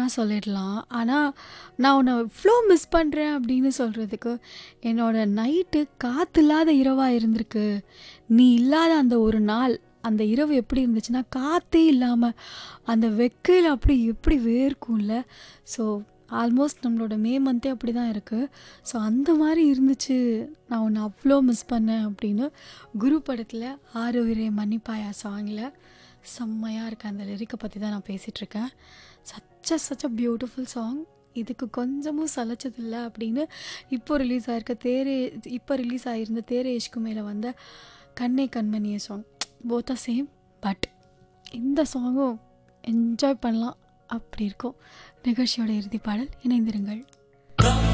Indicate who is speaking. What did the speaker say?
Speaker 1: வேணால் சொல்லிடலாம் ஆனால் நான் உன்னை இவ்வளோ மிஸ் பண்ணுறேன் அப்படின்னு சொல்கிறதுக்கு என்னோட நைட்டு காற்று இல்லாத இரவாக இருந்திருக்கு நீ இல்லாத அந்த ஒரு நாள் அந்த இரவு எப்படி இருந்துச்சுன்னா காற்றே இல்லாமல் அந்த வெக்கையில் அப்படி எப்படி வேர்க்கும்ல ஸோ ஆல்மோஸ்ட் நம்மளோட மே மந்தே அப்படி தான் இருக்குது ஸோ அந்த மாதிரி இருந்துச்சு நான் உன்னை அவ்வளோ மிஸ் பண்ணேன் அப்படின்னு குரு படத்தில் ஆறு உயிரே மன்னிப்பாயா சாங்கில் செம்மையாக இருக்குது அந்த லிரிக்கை பற்றி தான் நான் பேசிகிட்ருக்கேன் சச்ச சச்ச பியூட்டிஃபுல் சாங் இதுக்கு கொஞ்சமும் சலைச்சதில்லை அப்படின்னு இப்போ ரிலீஸ் ஆயிருக்க தேரே இப்போ ரிலீஸ் ஆகியிருந்த தேரே இஷ்கு மேலே வந்த கண்ணே கண்மணியே சாங் போத்தா சேம் பட் இந்த சாங்கும் என்ஜாய் பண்ணலாம் அப்படி இருக்கும் நிகழ்ச்சியோட இறுதி பாடல் இணைந்திருங்கள்